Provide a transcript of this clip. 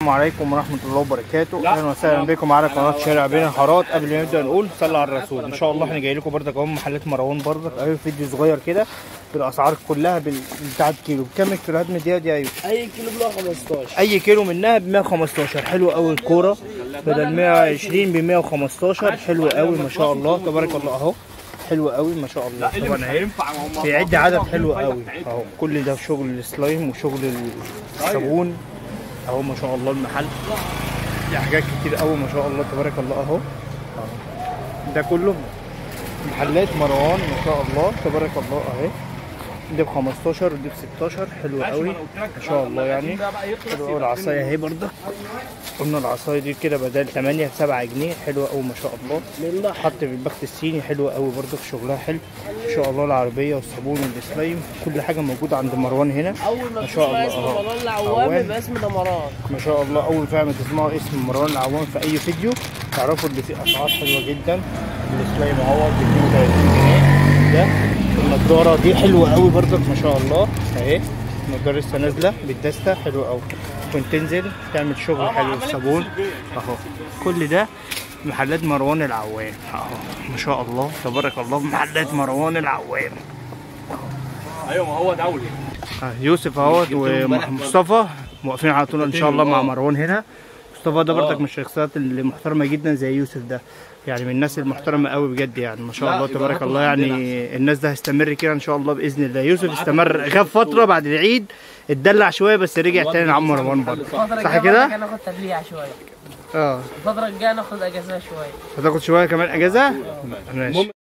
السلام عليكم ورحمة الله وبركاته أهلا وسهلا بكم على قناة شارع بين الحارات قبل ما نبدأ نقول صلى على الرسول إن شاء الله إحنا جاي لكم بردك أهو من محلات مروان بردك أيوة فيديو صغير كده بالأسعار كلها بال- بتاعت كيلو بكام الكيلوهات من دي دي أيوة اي كيلو بلو 15 أي كيلو منها ب 115 حلو أوي الكورة بدل 120 ب 115 حلو أوي ما شاء الله تبارك الله أهو حلو أوي ما شاء الله طبعا أهي في عد عدد حلو قوي اهو كل ده شغل السلايم وشغل الصابون اهو ما شاء الله المحل في حاجات كتير قوي ما شاء الله تبارك الله اهو اهو ده كله محلات مروان ما شاء الله تبارك الله اهي دي ب 15 ودي ب 16 حلو قوي ما شاء الله يعني حلو قوي العصايه اهي برضه قلنا العصايه دي كده بدل 8 ب 7 جنيه حلوه قوي ما شاء الله لله حط في البخت الصيني حلو قوي برضه في شغلها حلو ما شاء الله العربيه والصابون والسلايم كل حاجه موجوده عند مروان هنا اول ما ما تشوف شاء الله اسم أهو. مروان العوام عوام. يبقى اسم دمران ما شاء الله اول فعلا تسمعوا اسم مروان العوام في اي فيديو تعرفوا ان في اسعار حلوه جدا السلايم اهو ب 32 جنيه ده النضاره دي حلوه قوي برضك ما شاء الله اهي النضاره لسه نازله بالدسته حلوه قوي كنت تنزل تعمل شغل حلو الصابون اهو كل ده محلات مروان العوام اهو ما شاء الله تبارك الله محلات مروان العوام ايوه ما هو دولي آه، يوسف اهوت ومصطفى واقفين على طول ان شاء الله مع مروان هنا مصطفى ده برضك من الشخصيات اللي محترمه جدا زي يوسف ده يعني من الناس المحترمه قوي بجد يعني ما شاء لا، الله يبقى تبارك هاخد الله عندنا يعني الناس ده هيستمر كده ان شاء الله باذن الله يوسف استمر غاب فتره بعد العيد اتدلع شويه بس رجع تاني لعم مروان برضه الفترة صح الجاية كده؟ بقى ناخد تبليع شوية اه الفترة الجاية ناخد اجازة شوية هتاخد شويه كمان اجازه ماشي